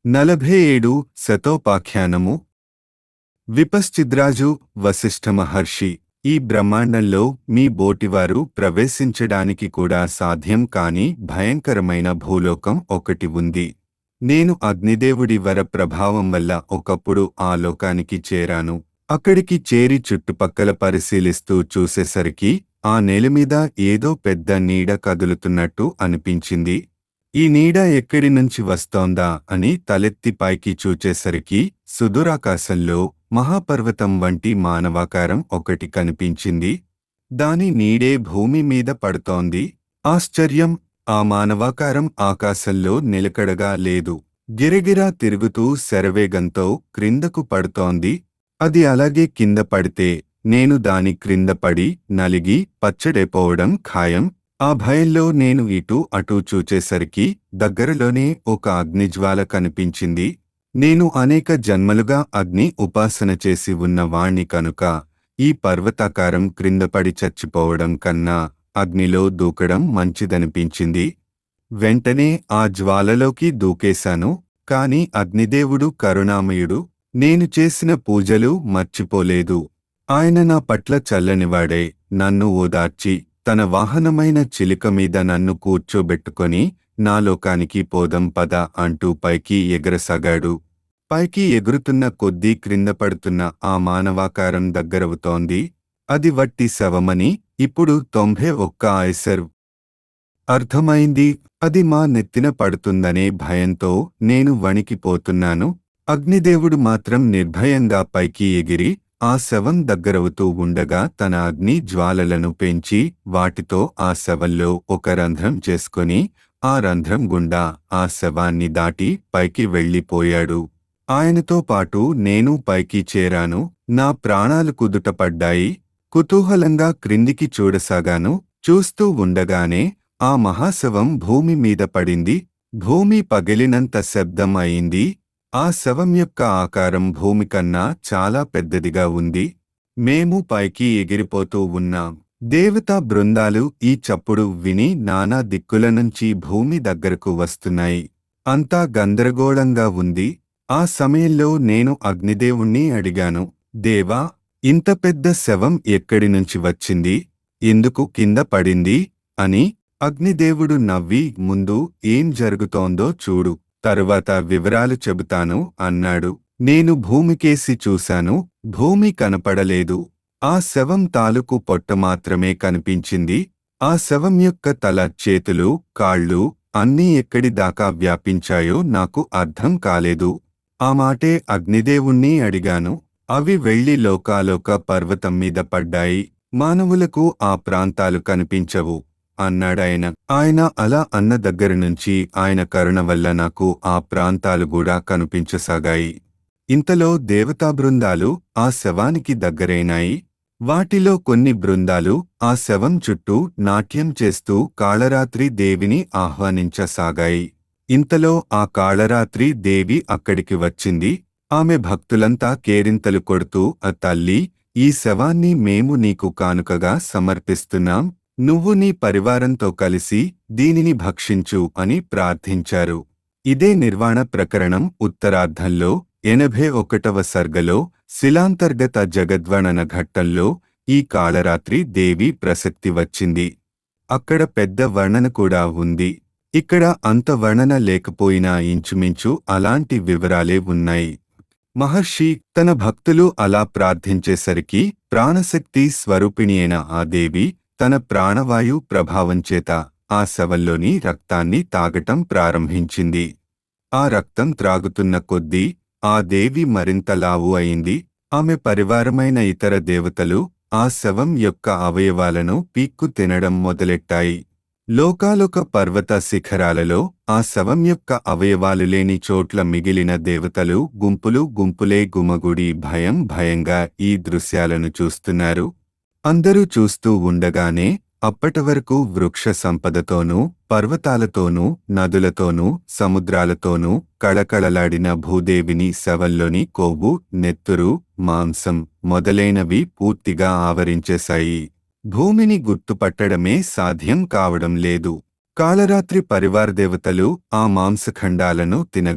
నలభై ఏడు శతోపాఖ్యానము విపశ్చిద్రాజు వశిష్ఠ మహర్షి ఈ బ్రహ్మాండంలో మీ బోటివారు ప్రవేశించడానికి కూడా సాధ్యం కాని భయంకరమైన భూలోకం ఒకటి ఉంది నేను అగ్నిదేవుడి వర ప్రభావం వల్ల ఒకప్పుడు ఆ లోకానికి చేరాను అక్కడికి చేరి చుట్టుపక్కల పరిశీలిస్తూ చూసేసరికి ఆ నేలమీద ఏదో పెద్ద నీడ కదులుతున్నట్టు అనిపించింది ఈ నీడ ఎక్కడి నుంచి వస్తోందా అని తలెత్తి పైకి చూచేసరికి సుదూరాకాశంలో మహాపర్వతం వంటి మానవాకారం ఒకటి కనిపించింది దాని నీడే భూమి మీద పడుతోంది ఆశ్చర్యం ఆ మానవాకారం ఆకాశంలో నిలకడగా లేదు గిరగిరా తిరుగుతూ శరవేగంతో క్రిందకు పడుతోంది అది అలాగే కింద పడితే నేను దాని క్రింద పడి నలిగి పచ్చడైపోవడం ఖాయం ఆ భయంలో నేను ఇటు అటూ చూచేసరికి దగ్గరలోనే ఒక అగ్నిజ్వాల కనిపించింది నేను అనేక జన్మలుగా అగ్ని ఉపాసన చేసి ఉన్న వాణ్ణి కనుక ఈ పర్వతాకారం క్రిందపడి చచ్చిపోవడం కన్నా అగ్నిలో దూకడం మంచిదనిపించింది వెంటనే ఆ జ్వాలలోకి దూకేశాను కాని అగ్నిదేవుడు కరుణామయుడు నేను చేసిన పూజలు మర్చిపోలేదు ఆయన నా పట్ల చల్లనివాడే నన్ను ఓదార్చి తన వాహనమైన చిలుక మీద నన్ను కూర్చోబెట్టుకొని నా లోకానికి పోదం పద అంటూ పైకి ఎగరసాగాడు పైకి ఎగురుతున్న కొద్దీ క్రింద పడుతున్న ఆ మానవాకారం దగ్గరవుతోంది అది వట్టి శవమని ఇప్పుడు తొంభై ఒక్క ఐసర్ అర్థమైంది అది మా నెత్తిన పడుతుందనే భయంతో నేను వణికిపోతున్నాను అగ్నిదేవుడు మాత్రం నిర్భయంగా పైకి ఎగిరి ఆ శవం దగ్గరవుతూ ఉండగా తన అగ్ని జ్వాలలను పెంచి వాటితో ఆ శవంలో ఒక రంధ్రం చేసుకొని ఆ రంధ్రం గుండా ఆ శవాన్ని దాటి పైకి వెళ్ళిపోయాడు ఆయనతో పాటు నేను పైకి చేరాను నా ప్రాణాలు కుదుటపడ్డాయి కుతూహలంగా క్రిందికి చూడసాగాను చూస్తూ ఉండగానే ఆ మహాశవం భూమి మీద పడింది భూమి పగిలినంత శబ్దం అయింది ఆ శవం యొక్క ఆకారం భూమి కన్నా చాలా పెద్దదిగా ఉంది మేము పైకి ఎగిరిపోతూ ఉన్నాం దేవతా బృందాలు ఈ చప్పుడు విని నానా దిక్కుల నుంచి భూమి దగ్గరకు వస్తున్నాయి అంతా గందరగోళంగా ఉంది ఆ సమయంలో నేను అగ్నిదేవుణ్ణి అడిగాను దేవా ఇంత పెద్ద శవం ఎక్కడి నుంచి వచ్చింది ఎందుకు కింద పడింది అని అగ్నిదేవుడు నవ్వి ముందు ఏం జరుగుతోందో చూడు తరువాత వివరాలు చెబుతాను అన్నాడు నేను భూమికేసి చూశాను భూమి కనపడలేదు ఆ శవం తాలూకు పొట్ట మాత్రమే కనిపించింది ఆ శవం యొక్క తల చేతులు కాళ్ళు అన్నీ ఎక్కడి దాకా వ్యాపించాయో నాకు అర్థం కాలేదు ఆ మాటే అగ్నిదేవుణ్ణి అడిగాను అవి వెళ్లి లోకాలోక పర్వతం మీద పడ్డాయి మానవులకు ఆ ప్రాంతాలు కనిపించవు అన్నాడాయన ఆయన అలా అన్న దగ్గర నుంచి ఆయన కరుణ వల్ల నాకు ఆ ప్రాంతాలు కూడా కనిపించసాగాయి ఇంతలో దేవతా బృందాలు ఆ శవానికి దగ్గరైనాయి వాటిలో కొన్ని బృందాలు ఆ శవం చుట్టూ నాట్యం చేస్తూ కాళరాత్రి దేవిని ఆహ్వానించసాగాయి ఇంతలో ఆ కాళరాత్రి దేవి అక్కడికి వచ్చింది ఆమె భక్తులంతా కేరింతలు కొడుతూ ఆ తల్లి ఈ శవాన్ని మేము నీకు కానుకగా సమర్పిస్తున్నాం నువ్వు నీ పరివారంతో కలిసి దీనిని భక్షించు అని ప్రార్థించారు ఇదే నిర్వాణ ప్రకరణం ఉత్తరార్ధంలో ఎనభై ఒకటవ సర్గలో శిలాంతర్గత జగద్వణన ఘట్టంలో ఈ కాళరాత్రి దేవి ప్రసక్తి వచ్చింది అక్కడ పెద్ద వర్ణన కూడా ఉంది ఇక్కడ అంత వర్ణన లేకపోయినా ఇంచుమించు అలాంటి వివరాలే ఉన్నాయి మహర్షి తన భక్తులు అలా ప్రార్థించేసరికి ప్రాణశక్తి స్వరూపిణి అయిన ఆ దేవి తన ప్రాణవాయు ప్రభావం చేత ఆ శవంలోని రక్తాన్ని తాగటం ప్రారంభించింది ఆ రక్తం త్రాగుతున్న కొద్దీ ఆ దేవి మరింత లావు అయింది ఆమె పరివారమైన ఇతర దేవతలు ఆ శవం యొక్క అవయవాలను పీక్కు తినడం మొదలెట్టాయి లోకాలోక పర్వత శిఖరాలలో ఆ శవం యొక్క అవయవాలు లేని చోట్ల మిగిలిన దేవతలు గుంపులు గుంపులే గుమగుడి భయం భయంగా ఈ దృశ్యాలను చూస్తున్నారు అందరూ చూస్తూ ఉండగానే అప్పటివరకు వృక్ష సంపదతోనూ పర్వతాలతోనూ నదులతోనూ సముద్రాలతోనూ కళకళలాడిన భూదేవిని శవంలోని కొవ్వు నెత్తురు మాంసం మొదలైనవి పూర్తిగా ఆవరించేశాయి భూమిని గుర్తుపట్టడమే సాధ్యం కావడం లేదు కాళరాత్రి పరివారదేవతలు ఆ మాంసఖండాలను తినగా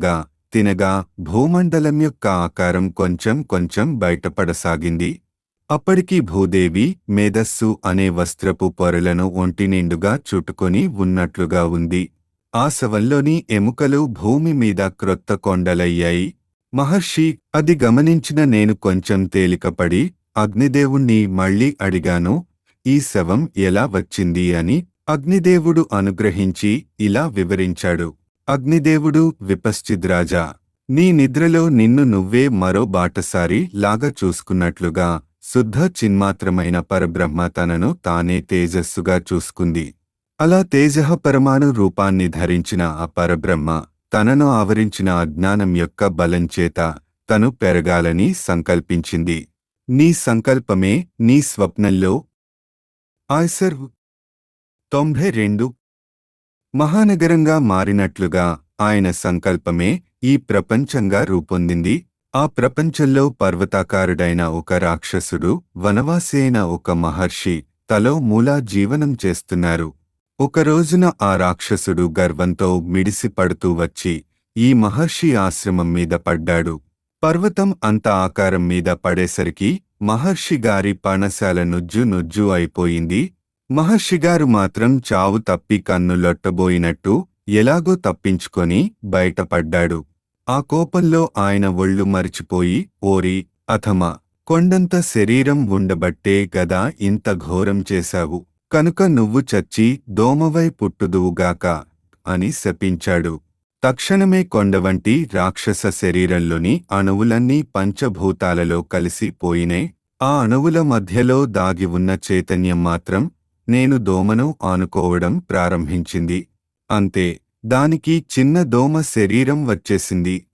తినగా భూమండలం యొక్క ఆకారం కొంచెం కొంచెం బయటపడసాగింది అప్పటికి భూదేవి మేధస్సు అనే వస్త్రపు పొరలను ఒంటి నిండుగా చుట్టుకొని ఉన్నట్లుగా ఉంది ఆ శవంలోని ఎముకలు భూమి మీద క్రొత్త కొండలయ్యాయి మహర్షి అది గమనించిన నేను కొంచెం తేలికపడి అగ్నిదేవుణ్ణి మళ్ళీ అడిగాను ఈ శవం ఎలా వచ్చింది అని అగ్నిదేవుడు అనుగ్రహించి ఇలా వివరించాడు అగ్నిదేవుడు విపశ్చిద్రాజా నీ నిద్రలో నిన్ను నువ్వే మరో బాటసారి లాగా చూసుకున్నట్లుగా శుద్ధ చిన్మాత్రమైన పరబ్రహ్మ తనను తానే తేజస్సుగా చూసుకుంది అలా తేజః పరమాణు రూపాన్ని ధరించిన ఆ పరబ్రహ్మ తనను ఆవరించిన అజ్ఞానం యొక్క బలంచేత తను పెరగాలని సంకల్పించింది నీ సంకల్పమే నీ స్వప్నంలో ఆయ్సర్ తొంభై రెండు మహానగరంగా మారినట్లుగా ఆయన సంకల్పమే ఈ ప్రపంచంగా రూపొందింది ఆ ప్రపంచంలో పర్వతాకారుడైన ఒక రాక్షసుడు వనవాసి అయిన ఒక మహర్షి తలో మూలా జీవనం చేస్తున్నారు ఒక రోజున ఆ రాక్షసుడు గర్వంతో మిడిసి పడుతూ వచ్చి ఈ మహర్షి ఆశ్రమం మీద పడ్డాడు పర్వతం అంత ఆకారం మీద పడేసరికి మహర్షి గారి పణశాల నుజ్జు నుజ్జు అయిపోయింది మహర్షిగారు మాత్రం చావు తప్పి కన్నులొట్టబోయినట్టు ఎలాగో తప్పించుకొని బయటపడ్డాడు ఆ కోపంలో ఆయన ఒళ్ళు మరిచిపోయి ఓరి అథమ కొండంత శరీరం ఉండబట్టే గదా ఇంత ఘోరం చేశావు కనుక నువ్వు చచ్చి దోమవై పుట్టుదువుగాక అని శపించాడు తక్షణమే కొండవంటి రాక్షస శరీరంలోని అణువులన్నీ పంచభూతాలలో కలిసి పోయినే ఆ అణువుల మధ్యలో దాగి ఉన్న చైతన్యం మాత్రం నేను దోమను ఆనుకోవడం ప్రారంభించింది అంతే దానికి చిన్న దోమ శరీరం వచ్చేసింది